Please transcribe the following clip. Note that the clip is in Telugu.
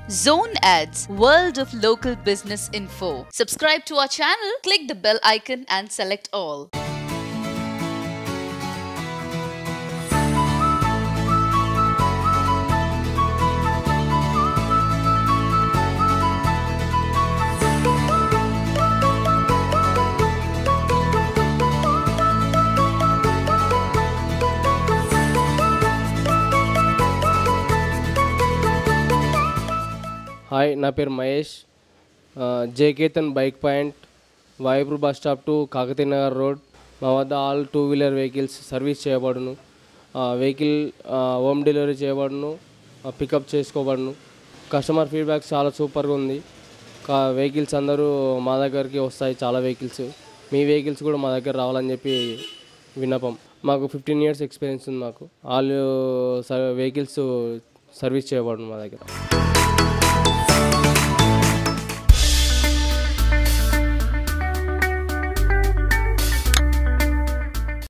Zone Ads, World of Local Business Info. Subscribe to our channel, click the bell icon and select all. Hi నా పేరు మహేష్ ఆ, జేకేతన్ బైక్ పాయింట్ వాయుపూర్ bus stop to Kakatiya Nagar road మా వద్ద all two wheeler vehicles service చేయబడును ఆ, వెహికల్ ఆ, హోమ్ డెలివరీ చేయబడును ఆ, పికప్ చేసుకోబడును కస్టమర్ ఫీడ్బ్యాక్ చాలా సూపర్గా ఉంది కా వెహికల్స్ అందరూ మా దగ్గరికి వస్తాయి చాలా వెహికల్స్ మీ వెహికల్స్ కూడా మా దగ్గర రావాలని చెప్పి విన్నపం మాకు ఫిఫ్టీన్ ఇయర్స్ ఎక్స్పీరియన్స్ ఉంది మాకు ఆల్ వెహికల్స్ సర్వీస్ చేయబడును మా దగ్గర